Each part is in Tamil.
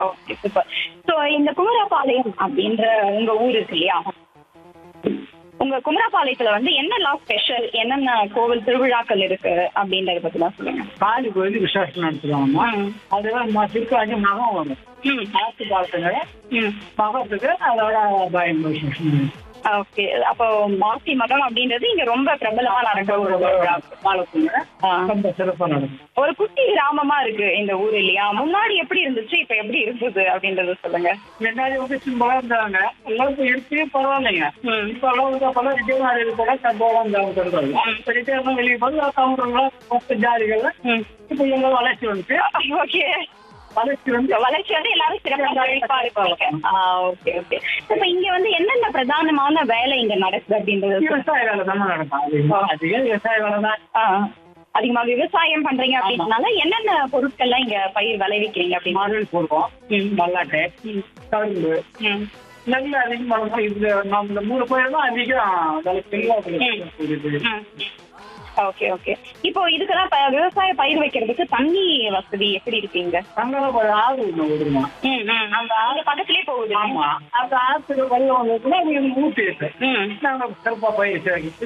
ஓகே சூப்பர் ஸோ இந்த குமராபாளையம் அப்படின்ற உங்க ஊர் இருக்கு இல்லையா உங்க குமராபாளையத்துல வந்து என்னெல்லாம் ஸ்பெஷல் என்னென்ன கோவில் திருவிழாக்கள் இருக்கு அப்படின்றத பத்தி தான் சொல்லுங்க காளி கோயில் விசேஷம் நடத்துவாங்கம்மா ம். அதுதான் திருக்காட்சி மகம் வரும் ம் ஆத்து பார்த்துங்க ம் மகத்துக்கு அதோட பயம் விசேஷம் ஓகே அப்போ மாசி மகம் அப்படின்றது இங்க ரொம்ப பிரபலமா நடக்கிற ஒரு விழா காலத்துல ஆ. ரொம்ப சிறப்பா நடக்கும் ஒரு குட்டி கிராமமா இருக்கு இந்த ஊர் இல்லையா முன்னாடி எப்படி இருந்துச்சு இப்ப எப்படி இருந்தது அப்படின்றத சொல்லுங்க முன்னாடி வந்து சிம்பிளா இருந்தாங்க எல்லாருக்கும் இருக்கு பரவாயில்லைங்க ம். இப்ப எல்லாம் வந்து அப்பெல்லாம் ரிட்டையர் ஆகிறது கூட சம்பளம் இருந்தாங்க சொல்றாங்க இப்ப ரிட்டையர் வெளியே போது கவுண்டர்லாம் மொத்த ஜாதிகள்ல ம் இப்ப எல்லாம் வளர்ச்சி வந்து ஓகே வளர்ச்சி வந்து வளர்ச்சி வந்து எல்லாரும் சிறப்பாக செழிப்பா இருப்பாங்க ஓகே ஓகே இப்ப இங்க வந்து என்னென்ன பிரதானமான வேலை இங்க நடக்குது அப்படின்றது சொல்லுங்க. விவசாய வேலை தான் நடக்கும் அதிகமா அதிகம் விவசாய வேலை தான் ஆ, அதிகமா விவசாயம் பண்றீங்க அப்படின்றனால என்னென்ன பொருட்கள்லாம் இங்க பயிர் விளைவிக்கிறீங்க அப்படின்னு மாடல் போடுவோம் மல்லாட்டை கரும்பு ம். நெல் அதிகமாக இது நம்ம இந்த மூணு பயிர் தான் அதிகம் விளைச்சல் போகுது ம். ஓகே ஓகே இப்போ இதுக்கெல்லாம் ப- விவசாய பயிர் வைக்கிறதுக்கு தண்ணி வசதி எப்படி இருக்கீங்க அங்கதான் ஒரு ஆறு ஒண்ணு விடுமா ம் ம் அந்த ஆறு பக்கத்துலயே போகுது ஆமா அந்த ஆற்றுக்கு வெள்ளம் வந்ததுன்னா அது ஊட்டி இருக்கு ம் நாங்க சிறப்பா பயிர்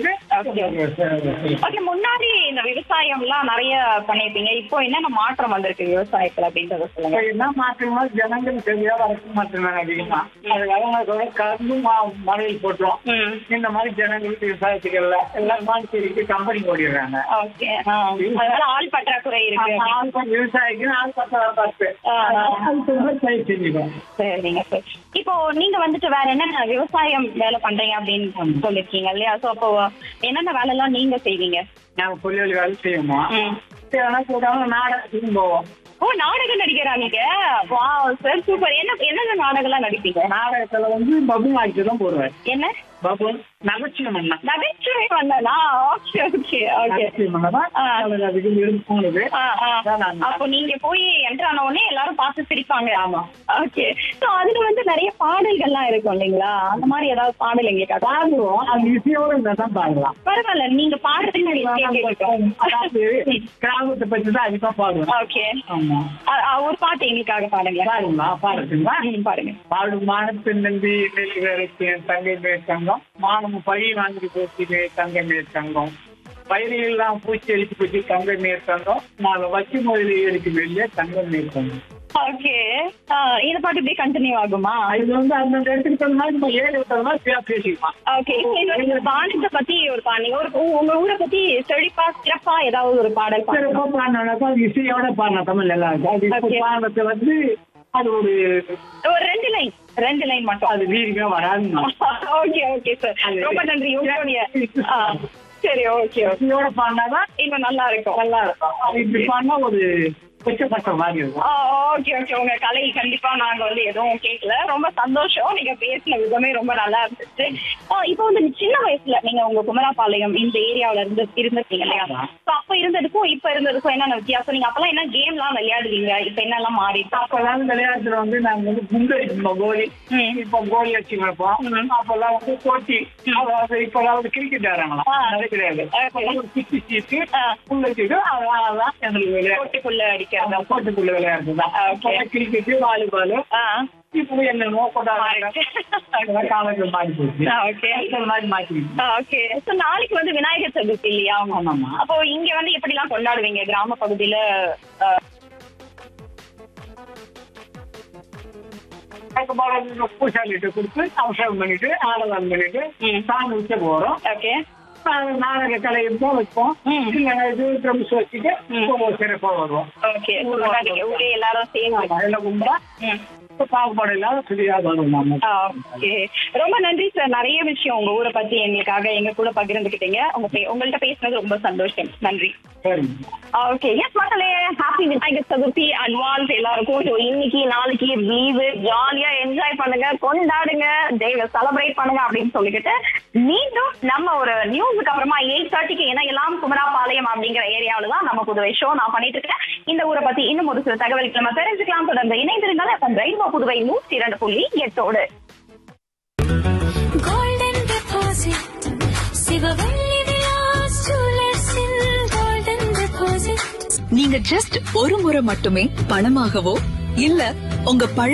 சேர்க்கிறதுக்கு ஓகே முன்னாடி இந்த விவசாயம்லாம் நிறைய பண்ணிருப்பீங்க இப்போ என்னென்ன மாற்றம் வந்திருக்கு விவசாயத்துல அப்படின்றத சொல்லுங்க என்ன மாற்றமா ஜனங்கள் சரியா வரக்கு மாற்றினாங்க அதிகமா அதுக்காக கரும்பு மா- மலையில் போட்டோம் ம் இந்த மாதிரி ஜனங்களுக்கு விவசாயத்துக்கு எல்லாம் எல்லாம் மாற்றி கம்பெனி ஓடிடுறாங்க ஓகே அதனால ஆள் பற்றாக்குறை இருக்கு ஆள் பா- விவசாயிக்கு ஆள் பத்தா பார்த்து ஆ, ஆ. அதுக்கு வந்து பயிர் செஞ்சுக்கோம் சரிங்க சார் இப்போ நீங்க வந்துட்டு வேற என்னென்ன விவசாயம் வேலை பண்றீங்க அப்படின்னு சொல்லிருக்கீங்க இல்லையா சோ அப்போ என்னென்ன வேலை எல்லாம் நீங்க செய்வீங்க நாங்க புள்ளியல் வேலை செய்வோமா ம். ஆனா போட்டாலும் நாடகத்துக்கு போவோம் ஓ நாடகம் நடிகரா நீங்க வா சார் சூப்பர் என்ன என்னென்ன நாடகம் எல்லாம் நடிப்பீங்க நாடகத்துல வந்து பபு ஆக்கி தான் போடுவார் என்ன பபு நகைச்சுவை மன்னா நகைச்சுவை வந்தனா ஓகே ஓகே ஓகே நகைச்சுவை மன்னா ஆ. அதுக்கு இருந்து போனது ஆ, ஆ. அதான் நான் அப்போ நீங்க போய் என்டர் ஆன உடனே எல்லாரும் பார்த்து சிரிப்பாங்க ஆமா ஓகே சோ அதுல வந்து நிறைய பாடல்கள்லாம் இருக்கும் இல்லைங்களா அந்த மாதிரி ஏதாவது பாடல் எங்களுக்கு பாடுவோம் அந்த இசையோட இருந்தா தான் பாடலாம் பரவாயில்ல நீங்க பாடுறதுக்கு கேட்கட்டும் அதாவது கிராமத்தை பத்தி தான் அதிகமா பாடுவோம் ஓகே ஆமா ஒரு பாட்டு எங்களுக்காக பாடுங்க பாடுங்களா பாடுறதுங்களா ம், பாடுங்க பாடும் மானத்தின் நம்பி நெல் வேலைக்கு தங்கை மேல் தங்கம் மானம் பழி வாங்கி போச்சு தங்கை மேல் தங்கம் பயிரெல்லாம் பூச்சி அடிச்சு போச்சு தங்கை மேல் தங்கம் நான் வச்சு முதலில் எடுக்க வெளியே தங்கை மேல் தங்கம் ஓகே இந்த பாட்டு இப்படியே கண்டினியூ ஆகுமா இது வந்து அந்தந்த இடத்துக்கு தகுந்த மாதிரி நம்ம ஏழு தகுந்த மாதிரி பே- பேசிக்கலாம் ஓகே இந்த பாடத்தை பத்தி ஒரு பாடுங்க ஒரு உ- உங்க ஊரை பத்தி செழிப்பா சிறப்பா ஏதாவது ஒரு பாடல் பாடுங்க சிறப்பா பாடினாக்கா அது இசையோட பாடின தமிழ் எல்லாம் இருக்கு அது இப்போ Okay. பாடத்தை வந்து அது ஒரு ஒரு ரெண்டு லைன் ரெண்டு லைன் மட்டும் அது வீரியா வராதுன்னா ஓகே ஓகே சார் ரொம்ப நன்றி உங்களுடைய ஆ, சரி ஓகே ஓகே இசையோட பாடினாதான் இன்னும் நல்லா இருக்கும் நல்லா இருக்கும் அது இப்படி பாடினா ஒரு உச்சப்பட்ட மாதிரி இருக்கும் ஓகே ஓகே உங்க கலை கண்டிப்பா நாங்க வந்து எதுவும் கேட்கல ரொம்ப சந்தோஷம் நீங்க பேசின விதமே ரொம்ப நல்லா இருந்துச்சு ஆ, இப்போ வந்து சின்ன வயசுல நீங்க உங்க குமராபாளையம் இந்த ஏரியாவுல இருந்து இருந்திருக்கீங்க இல்லையா So, அப்ப இருந்ததுக்கும் இப்ப இருந்ததுக்கும் என்னென்ன வித்தியாசம் நீங்க அப்பெல்லாம் என்ன கேம் எல்லாம் விளையாடுவீங்க இப்ப என்னெல்லாம் மாறி அப்பெல்லாம் விளையாட்டுல வந்து நாங்க வந்து குண்டு அடிப்போம் கோலி ம். இப்ப கோலி அடிச்சு வைப்போம் அப்பெல்லாம் வந்து போட்டி அதாவது இப்பெல்லாம் வந்து கிரிக்கெட் ஆடுறாங்களாம் ஆ. அது கிடையாது அப்பெல்லாம் ஒரு பிச்சு சீட்டு ஆ. புள்ள சீட்டு அதெல்லாம் எங்களுக்கு விளையாட்டு போட்டிக்குள்ள அடிக்கிறது போட்டுக்குள்ள விளையாட்டு தான் Okay. கிரிக்கெட் வாலிபால் ஆ இப்போ என்னமோ கொண்டாடுறாங்க அதெல்லாம் காலேஜ்ல மாறி போச்சு ஓகே இந்த மாதிரி மாற்றி ஓகே சோ நாளைக்கு வந்து விநாயகர் சதுர்த்தி இல்லையா ஆமாமா அப்போ இங்க வந்து எப்படி எல்லாம் கொண்டாடுவீங்க கிராம பகுதியில ஆ, அதுக்கப்புறம் பூசாலிட்டு கொடுத்து அவசரம் பண்ணிட்டு ஆடலாம் பண்ணிட்டு ம். சாமி உச்ச போறோம் ஓகே நாடக கலை இருந்தா வைப்போம் ம். இல்ல இது ட்ரம்ஸ் வச்சுட்டு ஒரு சிறப்பா வருவோம் ஓகே கொண்டாடுங்க ஊரே எல்லாரும் சேர்ந்து எல்லாம் கும்பிட்டா ம். பாகுபாடு இல்லாத ஃப்ரீயா வரும் நம்ம ஓகே ரொம்ப நன்றி சார் நிறைய விஷயம் உங்க ஊரை பத்தி எங்களுக்காக எங்க கூட பகிர்ந்துக்கிட்டீங்க உங்க பே- உங்கள்ட்ட பேசுனது ரொம்ப சந்தோஷம் நன்றி சரி ஓகே எஸ் மக்களே ஹாப்பி விநாயகர் சதுர்த்தி அட்வான்ஸ் எல்லாருக்கும் ஸோ இன்னைக்கு நாளைக்கு லீவு ஜாலியா என்ஜாய் பண்ணுங்க கொண்டாடுங்க டேவை செலிப்ரேட் பண்ணுங்க அப்படின்னு சொல்லிக்கிட்டு மீண்டும் நம்ம ஒரு நியூஸுக்கு அப்புறமா எயிட் தேர்ட்டிக்கு ஏன்னா எல்லாம் குமராபாளையம் அப்படிங்கிற ஏரியாவில தான் நம்ம புதுவை ஷோ நான் பண்ணிட்டு இருக்கேன் இந்த ஊரை பத்தி இன்னும் ஒரு சில தகவல்கள் நம்ம தெரிஞ்சுக்கலாம் தொடர்ந்து இணைந்திருந்தால் அப்ப ரயில்வா புதுவை நூற்றி இரண்டு புள்ளி எட்டோடு golden deposit சிவவள்ளி விலாஸ் ஜுவல்லர்ஸின் golden deposit நீங்க ஜஸ்ட் ஒரு முறை மட்டுமே பணமாகவோ இல்ல உங்க பழைய